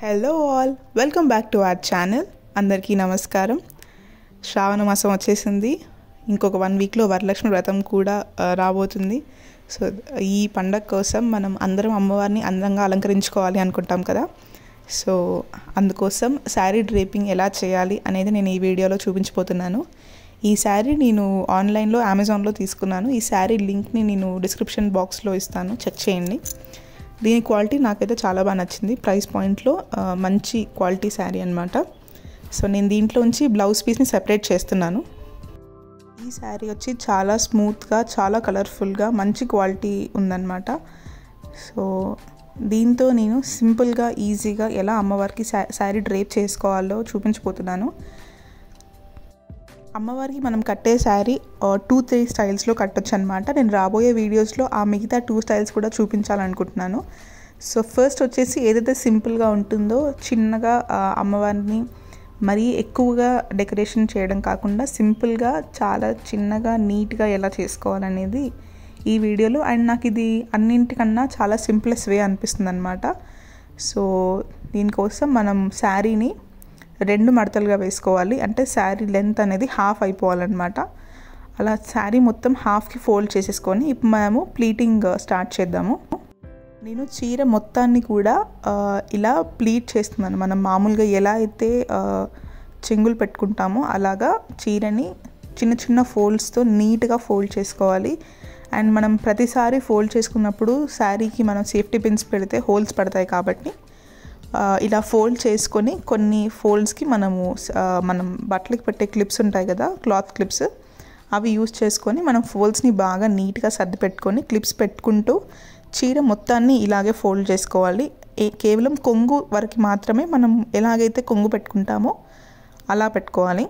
hello all welcome back to our channel అందరికీ నమస్కారం శ్రావణ మాసం వచ్చేసింది ఇంకొక వన్ వీక్లో వరలక్ష్మి వ్రతం కూడా ఆ, రాబోతుంది సో ఈ పండగ కోసం మనం అందరం అమ్మవారిని అందంగా అలంకరించుకోవాలి అనుకుంటాం కదా సో అందుకోసం శారీ డ్రేపింగ్ ఎలా చేయాలి అనేది నేను ఈ వీడియోలో చూపించబోతున్నాను ఈ శారీ నేను ఆన్లైన్లో అమెజాన్లో తీసుకున్నాను ఈ శారీ లింక్ని నేను డిస్క్రిప్షన్ బాక్స్లో ఇస్తాను చెక్ చేయండి దీని క్వాలిటీ నాకైతే చాలా బాగా నచ్చింది ప్రైస్ పాయింట్లో ఆ, మంచి క్వాలిటీ శారీ అనమాట సో నేను దీంట్లోంచి బ్లౌజ్ పీస్ని సెపరేట్ చేస్తున్నాను ఈ శారీ వచ్చి చాలా స్మూత్గా చాలా కలర్ఫుల్గా మంచి క్వాలిటీ ఉందన్నమాట సో దీంతో నేను సింపుల్గా ఈజీగా ఎలా అమ్మవారికి శా శారీ డ్రేప్ చేసుకోవాలో చూపించబోతున్నాను అమ్మవారికి మనం కట్టే శారీ టూ త్రీ స్టైల్స్లో కట్టొచ్చు అనమాట నేను రాబోయే వీడియోస్లో ఆ మిగతా టూ స్టైల్స్ కూడా చూపించాలనుకుంటున్నాను సో ఫస్ట్ వచ్చేసి ఏదైతే సింపుల్గా ఉంటుందో చిన్నగా ఆ, అమ్మవారిని మరీ ఎక్కువగా డెకరేషన్ చేయడం కాకుండా సింపుల్గా చాలా చిన్నగా నీట్గా ఎలా చేసుకోవాలనేది ఈ వీడియోలో అండ్ నాకు ఇది అన్నింటికన్నా చాలా సింప్లెస్ట్ వే అనిపిస్తుంది అనమాట సో దీనికోసం మనం శారీని రెండు మడతలుగా వేసుకోవాలి అంటే శారీ లెంత్ అనేది హాఫ్ అయిపోవాలన్నమాట అలా శారీ మొత్తం హాఫ్కి ఫోల్డ్ చేసేసుకొని ఇప్పుడు మనము ప్లీటింగ్ స్టార్ట్ చేద్దాము నేను చీర మొత్తాన్ని కూడా ఆ, ఇలా ప్లీట్ చేస్తున్నాను మనం మామూలుగా ఎలా అయితే ఆ, చెంగులు పెట్టుకుంటామో అలాగా చీరని చిన్న చిన్న ఫోల్డ్స్తో నీట్గా ఫోల్డ్ చేసుకోవాలి అండ్ మనం ప్రతిసారి ఫోల్డ్ చేసుకున్నప్పుడు శారీకి మనం సేఫ్టీ పిన్స్ పెడితే హోల్స్ పడతాయి కాబట్టి ఆ, ఇలా ఫోల్డ్ చేసుకొని కొన్ని ఫోల్డ్స్కి మనము ఆ, మనం బట్టలకి పెట్టే క్లిప్స్ ఉంటాయి కదా క్లాత్ క్లిప్స్ అవి యూస్ చేసుకొని మనం ఫోల్డ్స్ని బాగా నీట్గా సర్ది పెట్టుకొని క్లిప్స్ పెట్టుకుంటూ చీర మొత్తాన్ని ఇలాగే ఫోల్డ్ చేసుకోవాలి ఏ- కేవలం కొంగు వరకు మాత్రమే మనం ఎలాగైతే కొంగు పెట్టుకుంటామో అలా పెట్టుకోవాలి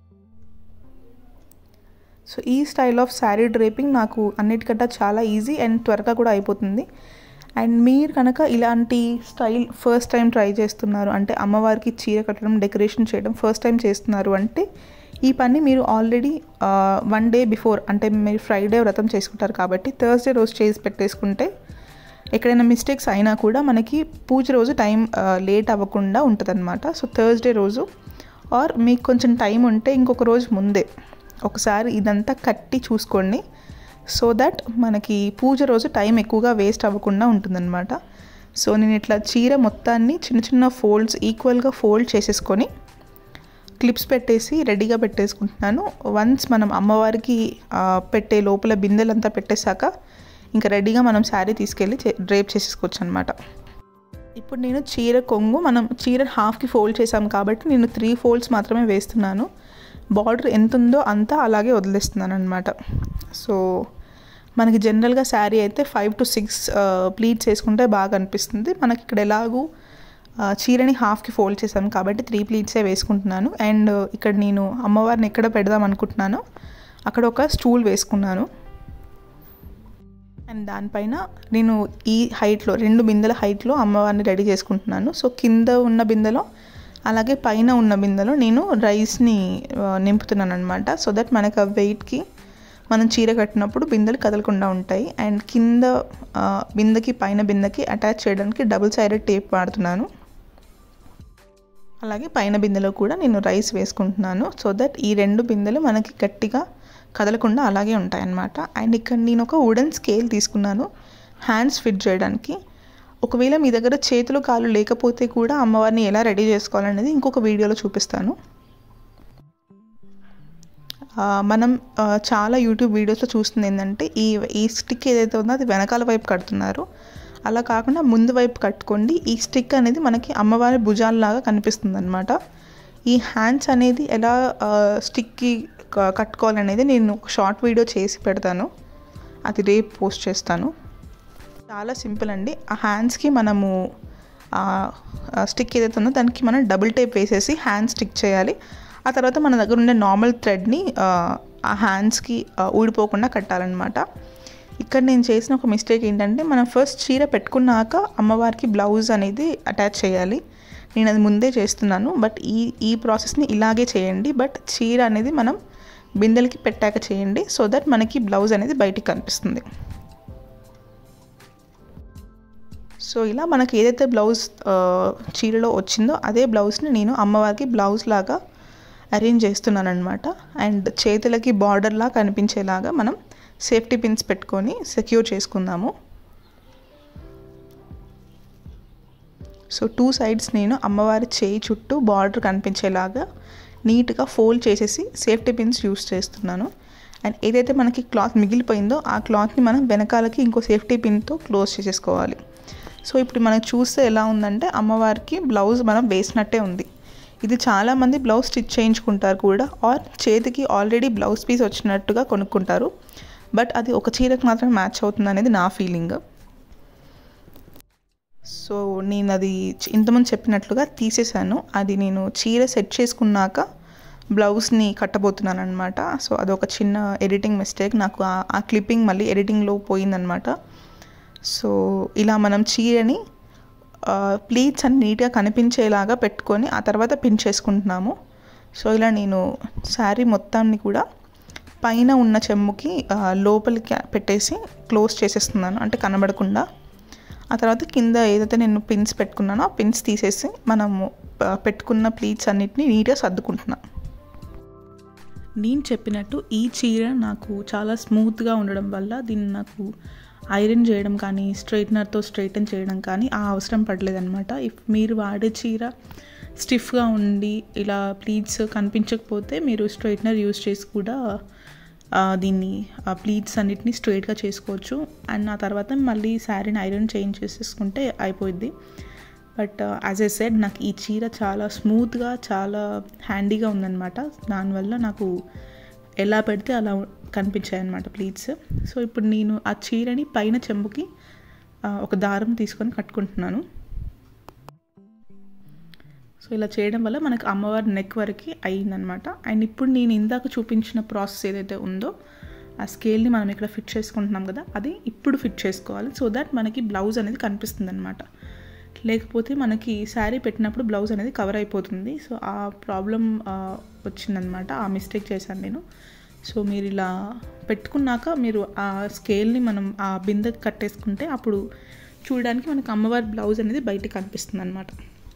సో ఈ స్టైల్ ఆఫ్ శారీ డ్రేపింగ్ నాకు అన్నిటికంటే చాలా ఈజీ అండ్ త్వరగా కూడా అయిపోతుంది అండ్ మీరు కనుక ఇలాంటి స్టైల్ ఫస్ట్ టైం ట్రై చేస్తున్నారు అంటే అమ్మవారికి చీర కట్టడం డెకరేషన్ చేయడం ఫస్ట్ టైం చేస్తున్నారు అంటే ఈ పని మీరు ఆల్రెడీ వన్ డే బిఫోర్ అంటే మీరు ఫ్రైడే వ్రతం చేసుకుంటారు కాబట్టి థర్స్డే రోజు చేసి పెట్టేసుకుంటే ఎక్కడైనా మిస్టేక్స్ అయినా కూడా మనకి పూజ రోజు టైం లేట్ అవ్వకుండా ఉంటుందన్నమాట సో థర్స్డే రోజు ఆర్ మీకు కొంచెం టైం ఉంటే ఇంకొక రోజు ముందే ఒకసారి ఇదంతా కట్టి చూసుకోండి సో దట్ మనకి పూజ రోజు టైం ఎక్కువగా వేస్ట్ అవ్వకుండా ఉంటుందన్నమాట సో నేను ఇట్లా చీర మొత్తాన్ని చిన్న చిన్న ఫోల్డ్స్ ఈక్వల్గా ఫోల్డ్ చేసేసుకొని క్లిప్స్ పెట్టేసి రెడీగా పెట్టేసుకుంటున్నాను వన్స్ మనం అమ్మవారికి ఆ, పెట్టే లోపల బిందెలంతా పెట్టేశాక ఇంకా రెడీగా మనం శారీ తీసుకెళ్ళి డ్రేప్ చేసేసుకోవచ్చు అనమాట ఇప్పుడు నేను చీర కొంగు మనం చీర హాఫ్కి ఫోల్డ్ చేసాం కాబట్టి నేను త్రీ ఫోల్డ్స్ మాత్రమే వేస్తున్నాను బార్డర్ ఎంత ఉందో అంతా అలాగే వదిలేస్తున్నాను అనమాట సో మనకి జనరల్గా శారీ అయితే ఫైవ్ టు సిక్స్ ప్లీట్స్ వేసుకుంటే బాగా అనిపిస్తుంది మనకి ఇక్కడ ఎలాగూ ఆ, చీరని హాఫ్కి ఫోల్డ్ చేశాను కాబట్టి త్రీ ప్లీట్సే వేసుకుంటున్నాను అండ్ ఇక్కడ నేను అమ్మవారిని ఎక్కడ పెడదాం అనుకుంటున్నానో అక్కడ ఒక స్టూల్ వేసుకున్నాను అండ్ దానిపైన నేను ఈ హైట్లో రెండు బిందెల హైట్లో అమ్మవారిని రెడీ చేసుకుంటున్నాను సో కింద ఉన్న బిందెలో అలాగే పైన ఉన్న బిందెలో నేను రైస్ని ఆ, నింపుతున్నాను అనమాట సో దట్ మనకు ఆ వెయిట్కి మనం చీర కట్టినప్పుడు బిందెలు కదలకుండా ఉంటాయి అండ్ కింద ఆ, బిందెకి పైన బిందెకి అటాచ్ చేయడానికి డబుల్ సైడెడ్ టేప్ వాడుతున్నాను అలాగే పైన బిందెలో కూడా నేను రైస్ వేసుకుంటున్నాను సో దట్ ఈ రెండు బిందెలు మనకి గట్టిగా కదలకుండా అలాగే ఉంటాయి అన్నమాట అండ్ ఇక్కడ నేను ఒక వుడెన్ స్కేల్ తీసుకున్నాను హ్యాండ్స్ ఫిట్ చేయడానికి ఒకవేళ మీ దగ్గర చేతులు కాళ్ళు లేకపోతే కూడా అమ్మవారిని ఎలా రెడీ చేసుకోవాలనేది ఇంకొక వీడియోలో చూపిస్తాను ఆ, మనం ఆ, చాలా యూట్యూబ్ వీడియోస్లో చూస్తుంది ఏంటంటే ఈ ఈ స్టిక్ ఏదైతే ఉందో అది వెనకాల వైపు కడుతున్నారు అలా కాకుండా ముందు వైపు కట్టుకోండి ఈ స్టిక్ అనేది మనకి అమ్మవారి భుజాలలాగా కనిపిస్తుంది అనమాట ఈ హ్యాండ్స్ అనేది ఎలా ఆ, స్టిక్కి క- కట్టుకోవాలనేది నేను ఒక షార్ట్ వీడియో చేసి పెడతాను అది రేపు పోస్ట్ చేస్తాను చాలా సింపుల్ అండి ఆ హ్యాండ్స్కి మనము ఆ స్టిక్ ఏదైతే ఉందో దానికి మనం డబుల్ టేప్ వేసేసి హ్యాండ్ స్టిక్ చేయాలి ఆ తర్వాత మన దగ్గర ఉండే నార్మల్ థ్రెడ్ని ఆ హ్యాండ్స్కి ఊడిపోకుండా కట్టాలన్నమాట ఇక్కడ నేను చేసిన ఒక మిస్టేక్ ఏంటంటే మనం ఫస్ట్ చీర పెట్టుకున్నాక అమ్మవారికి బ్లౌజ్ అనేది అటాచ్ చేయాలి నేను అది ముందే చేస్తున్నాను బట్ ఈ ఈ ప్రాసెస్ని ఇలాగే చేయండి బట్ చీర అనేది మనం బిందెలకి పెట్టాక చేయండి సో దట్ మనకి బ్లౌజ్ అనేది బయటికి కనిపిస్తుంది సో ఇలా మనకి ఏదైతే బ్లౌజ్ ఆ, చీరలో వచ్చిందో అదే బ్లౌజ్ని నేను అమ్మవారికి బ్లౌజ్ లాగా అరేంజ్ చేస్తున్నాను అనమాట అండ్ చేతులకి బార్డర్లా కనిపించేలాగా మనం సేఫ్టీ పిన్స్ పెట్టుకొని సెక్యూర్ చేసుకుందాము సో టూ సైడ్స్ నేను అమ్మవారి చేయి చుట్టూ బార్డర్ కనిపించేలాగా నీట్గా ఫోల్డ్ చేసేసి సేఫ్టీ పిన్స్ యూస్ చేస్తున్నాను అండ్ ఏదైతే మనకి క్లాత్ మిగిలిపోయిందో ఆ క్లాత్ని మనం వెనకాలకి ఇంకో సేఫ్టీ పిన్తో క్లోజ్ చేసేసుకోవాలి సో ఇప్పుడు మనం చూస్తే ఎలా ఉందంటే అమ్మవారికి బ్లౌజ్ మనం వేసినట్టే ఉంది ఇది చాలామంది బ్లౌజ్ స్టిచ్ చేయించుకుంటారు కూడా ఆర్ చేతికి ఆల్రెడీ బ్లౌజ్ పీస్ వచ్చినట్టుగా కొనుక్కుంటారు బట్ అది ఒక చీరకు మాత్రం మ్యాచ్ అవుతుంది అనేది నా ఫీలింగ్ సో నేను అది చ- ఇంతకుముందు చెప్పినట్లుగా తీసేసాను అది నేను చీర సెట్ చేసుకున్నాక బ్లౌజ్ని కట్టబోతున్నాను అనమాట సో అదొక చిన్న ఎడిటింగ్ మిస్టేక్ నాకు ఆ- ఆ క్లిప్పింగ్ మళ్ళీ ఎడిటింగ్లో పోయిందనమాట సో ఇలా మనం చీరని ప్లీట్స్ అన్ని నీట్గా కనిపించేలాగా పెట్టుకొని ఆ తర్వాత పిన్ చేసుకుంటున్నాము సో ఇలా నేను శారీ మొత్తాన్ని కూడా పైన ఉన్న చెమ్ముకి ఆ, లోపలికి పెట్టేసి క్లోజ్ చేసేస్తున్నాను అంటే కనబడకుండా ఆ తర్వాత కింద ఏదైతే నేను పిన్స్ పెట్టుకున్నానో ఆ పిన్స్ తీసేసి మనము ఆ, పెట్టుకున్న ప్లీట్స్ అన్నిటిని నీట్గా సర్దుకుంటున్నాను నేను చెప్పినట్టు ఈ చీర నాకు చాలా స్మూత్గా ఉండడం వల్ల దీన్ని నాకు ఐరన్ చేయడం కానీ స్ట్రైట్నర్తో స్ట్రైటన్ చేయడం కానీ ఆ అవసరం పడలేదన్నమాట ఇఫ్ మీరు వాడే చీర స్టిఫ్గా ఉండి ఇలా ప్లీట్స్ కనిపించకపోతే మీరు స్ట్రైట్నర్ యూస్ చేసి కూడా ఆ, దీన్ని ఆ ప్లీట్స్ అన్నిటిని స్ట్రైట్గా చేసుకోవచ్చు అండ్ ఆ తర్వాత మళ్ళీ శారీని ఐరన్ చేంజ్ చేసేసుకుంటే అయిపోయింది బట్ యాజ్ ఎ సెడ్ నాకు ఈ చీర చాలా స్మూత్గా చాలా హ్యాండీగా ఉందన్నమాట దానివల్ల నాకు ఎలా పెడితే అలా కనిపించాయి అనమాట ప్లీట్స్ సో ఇప్పుడు నేను ఆ చీరని పైన చెంబుకి ఆ, ఒక దారం తీసుకొని కట్టుకుంటున్నాను సో ఇలా చేయడం వల్ల మనకు అమ్మవారి నెక్ వరకు అయ్యిందనమాట అండ్ ఇప్పుడు నేను ఇందాక చూపించిన ప్రాసెస్ ఏదైతే ఉందో ఆ స్కేల్ని మనం ఇక్కడ ఫిట్ చేసుకుంటున్నాం కదా అది ఇప్పుడు ఫిట్ చేసుకోవాలి సో దట్ మనకి బ్లౌజ్ అనేది కనిపిస్తుంది అనమాట లేకపోతే మనకి శారీ పెట్టినప్పుడు బ్లౌజ్ అనేది కవర్ అయిపోతుంది సో ఆ ప్రాబ్లం వచ్చిందనమాట ఆ మిస్టేక్ చేశాను నేను సో మీరు ఇలా పెట్టుకున్నాక మీరు ఆ స్కేల్ని మనం ఆ బిందెకి కట్టేసుకుంటే అప్పుడు చూడడానికి మనకు అమ్మవారి బ్లౌజ్ అనేది బయటకు కనిపిస్తుంది అనమాట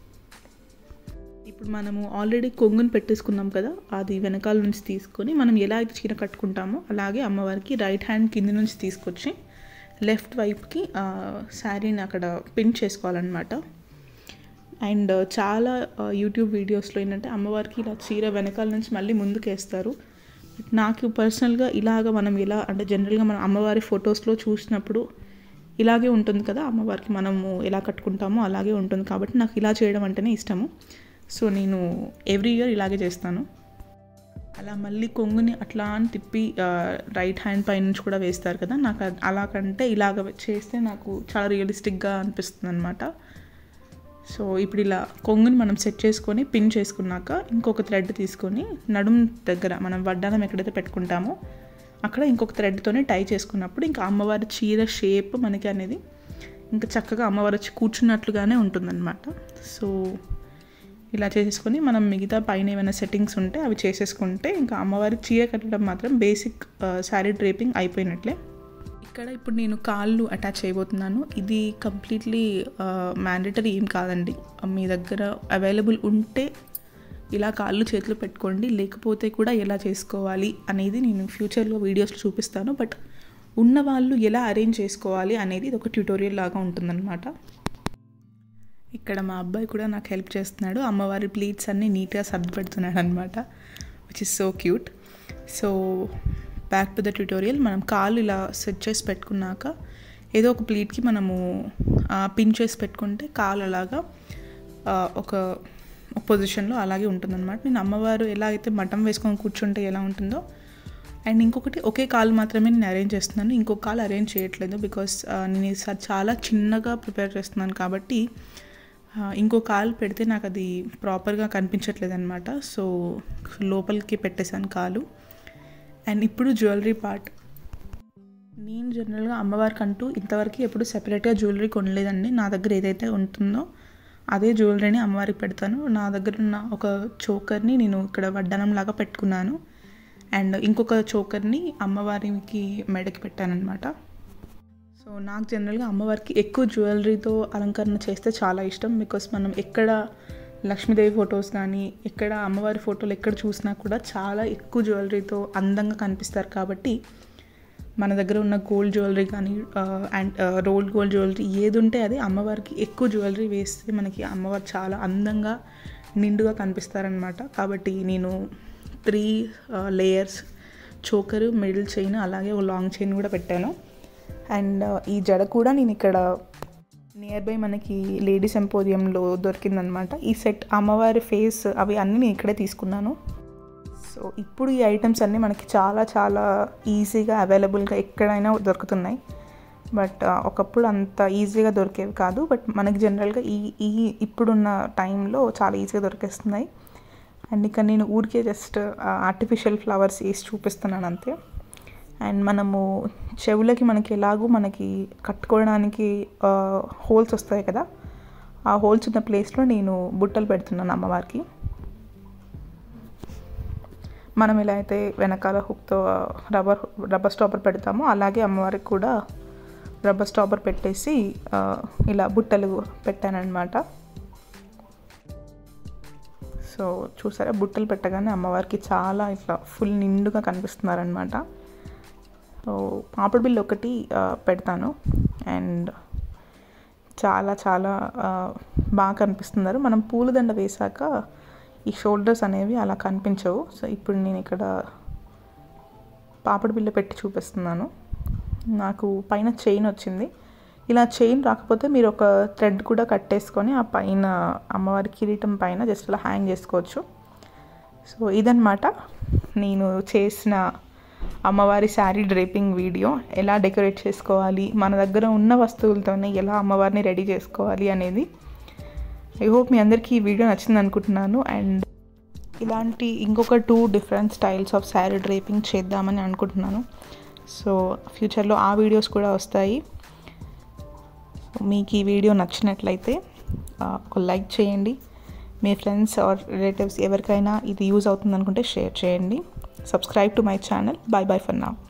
ఇప్పుడు మనము ఆల్రెడీ కొంగుని పెట్టేసుకున్నాం కదా అది వెనకాల నుంచి తీసుకొని మనం ఎలా అయితే చీర కట్టుకుంటామో అలాగే అమ్మవారికి రైట్ హ్యాండ్ కింది నుంచి తీసుకొచ్చి లెఫ్ట్ వైపుకి శారీని అక్కడ పిన్ చేసుకోవాలన్నమాట అండ్ చాలా యూట్యూబ్ వీడియోస్లో ఏంటంటే అమ్మవారికి ఇలా చీర వెనకాల నుంచి మళ్ళీ ముందుకు వేస్తారు నాకు పర్సనల్గా ఇలాగ మనం ఎలా అంటే జనరల్గా మనం అమ్మవారి ఫొటోస్లో చూసినప్పుడు ఇలాగే ఉంటుంది కదా అమ్మవారికి మనము ఎలా కట్టుకుంటామో అలాగే ఉంటుంది కాబట్టి నాకు ఇలా చేయడం అంటేనే ఇష్టము సో నేను ఎవ్రీ ఇయర్ ఇలాగే చేస్తాను అలా మళ్ళీ కొంగుని అట్లా అని తిప్పి రైట్ హ్యాండ్ పై నుంచి కూడా వేస్తారు కదా నాకు అది- అలా కంటే ఇలాగ చేస్తే నాకు చాలా రియలిస్టిక్గా అనిపిస్తుంది అనమాట సో ఇప్పుడు ఇలా కొంగుని మనం సెట్ చేసుకొని పిన్ చేసుకున్నాక ఇంకొక థ్రెడ్ తీసుకొని నడుం దగ్గర మనం వడ్డానం ఎక్కడైతే పెట్టుకుంటామో అక్కడ ఇంకొక థ్రెడ్తోనే టై చేసుకున్నప్పుడు ఇంకా అమ్మవారి చీర షేప్ మనకి అనేది ఇంకా చక్కగా అమ్మవారు వచ్చి కూర్చున్నట్లుగానే ఉంటుందన్నమాట సో ఇలా చేసేసుకొని మనం మిగతా పైన ఏమైనా సెట్టింగ్స్ ఉంటే అవి చేసేసుకుంటే ఇంకా అమ్మవారి చీర కట్టడం మాత్రం బేసిక్ శారీ డ్రేపింగ్ అయిపోయినట్లే ఇక్కడ ఇప్పుడు నేను కాళ్ళు అటాచ్ చేయబోతున్నాను ఇది కంప్లీట్లీ మ్యాండేటరీ ఏం కాదండి మీ దగ్గర అవైలబుల్ ఉంటే ఇలా కాళ్ళు చేతులు పెట్టుకోండి లేకపోతే కూడా ఎలా చేసుకోవాలి అనేది నేను ఫ్యూచర్లో వీడియోస్లో చూపిస్తాను బట్ ఉన్న వాళ్ళు ఎలా అరేంజ్ చేసుకోవాలి అనేది ఇది ఒక ట్యూటోరియల్ లాగా ఉంటుందన్నమాట ఇక్కడ మా అబ్బాయి కూడా నాకు హెల్ప్ చేస్తున్నాడు అమ్మవారి ప్లీట్స్ అన్నీ నీట్గా సర్ది పెడుతున్నాడు అనమాట which is so cute so back to the tutorial మనం కాళ్ళు ఇలా సెట్ చేసి పెట్టుకున్నాక ఏదో ఒక ప్లీట్కి మనము పిన్ చేసి పెట్టుకుంటే కాలు అలాగా ఆ, ఒక ఒక పొజిషన్లో అలాగే ఉంటుందన్నమాట నేను అమ్మవారు ఎలా అయితే మఠం వేసుకొని కూర్చుంటే ఎలా ఉంటుందో అండ్ ఇంకొకటి ఒకే కాలు మాత్రమే నేను అరేంజ్ చేస్తున్నాను ఇంకొక కాలు అరేంజ్ చేయట్లేదు బికాస్ నేను ఈసారి చాలా చిన్నగా ప్రిపేర్ చేస్తున్నాను కాబట్టి ఆ, ఇంకో కాలు పెడితే నాకు అది ప్రాపర్గా కనిపించట్లేదు అనమాట సో లోపలికి పెట్టేశాను కాలు అండ్ ఇప్పుడు జ్యువెలరీ పార్ట్ నేను జనరల్గా అమ్మవారికి అంటూ ఇంతవరకు ఎప్పుడు సెపరేట్గా జ్యువెలరీ కొనలేదండి నా దగ్గర ఏదైతే ఉంటుందో అదే జ్యువెలరీని అమ్మవారికి పెడతాను నా దగ్గర ఉన్న ఒక చోకర్ని నేను ఇక్కడ వడ్డానం లాగా పెట్టుకున్నాను అండ్ ఇంకొక చోకర్ని అమ్మవారికి మెడకి పెట్టానన్నమాట సో సో నాకు జనరల్గా అమ్మవారికి ఎక్కువ జ్యువెలరీతో అలంకరణ చేస్తే చాలా ఇష్టం బికాస్ మనం ఎక్కడ లక్ష్మీదేవి ఫొటోస్ కానీ ఎక్కడ అమ్మవారి ఫోటోలు ఎక్కడ చూసినా కూడా చాలా ఎక్కువ జ్యువెలరీతో అందంగా కనిపిస్తారు కాబట్టి మన దగ్గర ఉన్న గోల్డ్ జ్యువెలరీ కానీ అండ్ రోల్డ్ గోల్డ్ జ్యువెలరీ ఏది ఉంటే అది అమ్మవారికి ఎక్కువ జ్యువెలరీ వేస్తే మనకి అమ్మవారు చాలా అందంగా నిండుగా కనిపిస్తారనమాట కాబట్టి నేను three layers choker middle chain అలాగే ఒక లాంగ్ చైన్ కూడా పెట్టాను అండ్ ఈ జడ కూడా నేను ఇక్కడ నియర్ బై మనకి లేడీస్ ఎంపోరియంలో దొరికిందనమాట ఈ సెట్ అమ్మవారి ఫేస్ అవి అన్నీ నేను ఇక్కడే తీసుకున్నాను సో ఇప్పుడు ఈ ఐటమ్స్ అన్నీ మనకి చాలా చాలా ఈజీగా అవైలబుల్గా ఎక్కడైనా దొరుకుతున్నాయి బట్ ఒకప్పుడు అంత ఈజీగా దొరికేవి కాదు బట్ మనకి జనరల్గా ఈ ఈ ఇప్పుడున్న టైంలో చాలా ఈజీగా దొరికేస్తున్నాయి అండ్ ఇక్కడ నేను ఊరికే జస్ట్ ఆర్టిఫిషియల్ ఫ్లవర్స్ వేసి చూపిస్తున్నాను అంతే అండ్ మనము చెవులకి మనకి ఎలాగూ మనకి కట్టుకోవడానికి హోల్స్ వస్తాయి కదా ఆ హోల్స్ ఉన్న ప్లేస్లో నేను బుట్టలు పెడుతున్నాను అమ్మవారికి మనం ఎలా అయితే వెనకాల హుక్తో రబ్బర్ రబ్బర్ స్టాపర్ పెడతామో అలాగే అమ్మవారికి కూడా రబ్బర్ స్టాపర్ పెట్టేసి ఇలా బుట్టలు పెట్టానన్నమాట సో చూసారా బుట్టలు పెట్టగానే అమ్మవారికి చాలా ఇట్లా ఫుల్ నిండుగా కనిపిస్తున్నారనమాట సో పాపడి బిల్లు ఒకటి పెడతాను అండ్ చాలా చాలా బాగా కనిపిస్తున్నారు మనం పూలదండ వేశాక ఈ షోల్డర్స్ అనేవి అలా కనిపించవు సో ఇప్పుడు నేను ఇక్కడ పాపడి బిల్ల పెట్టి చూపిస్తున్నాను నాకు పైన చైన్ వచ్చింది ఇలా చైన్ రాకపోతే మీరు ఒక థ్రెడ్ కూడా కట్టేసుకొని ఆ పైన అమ్మవారి కిరీటం పైన జస్ట్ అలా హ్యాంగ్ చేసుకోవచ్చు సో ఇదనమాట నేను చేసిన అమ్మవారి శారీ డ్రేపింగ్ వీడియో ఎలా డెకరేట్ చేసుకోవాలి మన దగ్గర ఉన్న వస్తువులతోనే ఎలా అమ్మవారిని రెడీ చేసుకోవాలి అనేది ఐ హోప్ మీ అందరికీ ఈ వీడియో నచ్చింది అనుకుంటున్నాను అండ్ ఇలాంటి ఇంకొక two different styles of sari draping చేద్దామని అనుకుంటున్నాను సో ఫ్యూచర్లో ఆ వీడియోస్ కూడా వస్తాయి మీకు ఈ వీడియో నచ్చినట్లయితే ఒక లైక్ చేయండి మీ ఫ్రెండ్స్ ఆర్ రిలేటివ్స్ ఎవరికైనా ఇది యూజ్ అవుతుంది అనుకుంటే షేర్ చేయండి subscribe to my channel bye bye for నా